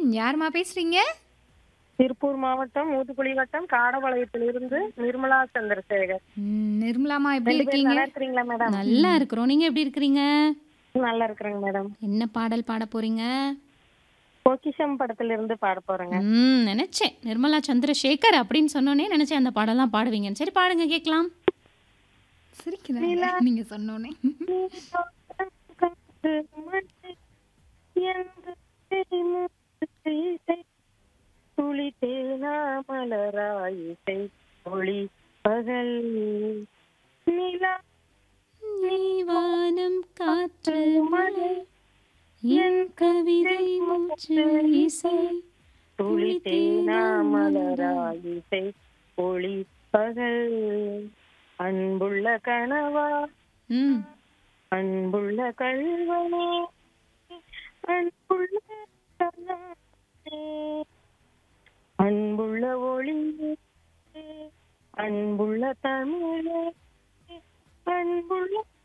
யாரும்மா பேசுறீங்க திருப்பூர் மாவட்டம் ஊத்துக்குளி வட்டம் காடபாளையத்திலிருந்து நிர்மலா சந்திரசேகர் ம், நிர்மலாமா எப்படி ரெண்டு பேரும் இருக்கீங்க நல்லா இருக்கிறீங்களா மேடம் நல்லா இருக்கிறோம் நீங்க எப்படி இருக்கிறீங்க நல்லா இருக்கிறேங்க மேடம் என்ன பாடல் பாட போறீங்க பொக்கிஷம் படத்துல இருந்து பாட போறேங்க ம் நினைச்சேன் நிர்மலா சந்திரசேகர் அப்படின்னு சொன்னோனே நினைச்சேன் அந்த பாடலாம் பாடுவீங்கன்னு சரி பாடுங்க கேட்கலாம் சிரிக்கிறாங்க நீங்க சொன்னோனே காத்து மழை என்று தெரிமுத்து இசை துளி தேனா மலராயிசை ஒளி பகல் நிலா நீ வானம் காற்று மழை என் கவிதை மூச்சு இசை துளி தேனா மலராயிசை ஒளி பகல் அன்புள்ள கனவா ம் அன்புள்ள கல்வனே அன்புள்ள கனவே, அன்புள்ள ஒளியே அன்புள்ள தமிழே அன்புள்ள